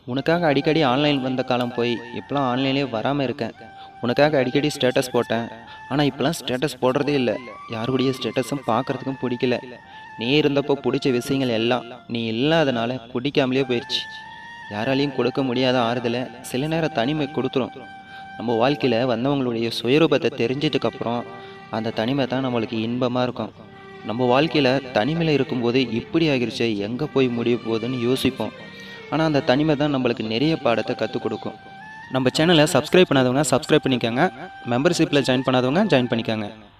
உனக்காக அடிக்கடி ஆன்லைன் வந்த காலம் போய் இப்போலாம் ஆன்லைன்லேயே வராமல் இருக்கேன் உனக்காக அடிக்கடி ஸ்டேட்டஸ் போட்டேன் ஆனால் இப்போலாம் ஸ்டேட்டஸ் போடுறதே இல்லை யாருடைய ஸ்டேட்டஸும் பார்க்குறதுக்கும் பிடிக்கல நீ இருந்தப்போ பிடிச்ச விஷயங்கள் எல்லாம் நீ இல்லாதனால பிடிக்காமலே போயிடுச்சு யாராலையும் கொடுக்க முடியாத ஆறுதலை சில நேரம் தனிமை கொடுத்துரும் நம்ம வாழ்க்கையில் வந்தவங்களுடைய சுயரூபத்தை தெரிஞ்சதுக்கப்புறம் அந்த தனிமை தான் நம்மளுக்கு இன்பமாக இருக்கும் நம்ம வாழ்க்கையில் தனிமையில் இருக்கும்போது இப்படி ஆகிருச்சே எங்கே போய் முடிய போகுதுன்னு யோசிப்போம் ஆனால் அந்த தனிமை தான் நம்மளுக்கு நிறைய பாடத்தை கற்றுக் கொடுக்கும் நம்ம சேனலை சப்ஸ்கிரைப் பண்ணாதவங்க சப்ஸ்கிரைப் பண்ணிக்கோங்க மெம்பர்ஷிப்பில் ஜாயின் பண்ணாதவங்க ஜாயின் பண்ணிக்கோங்க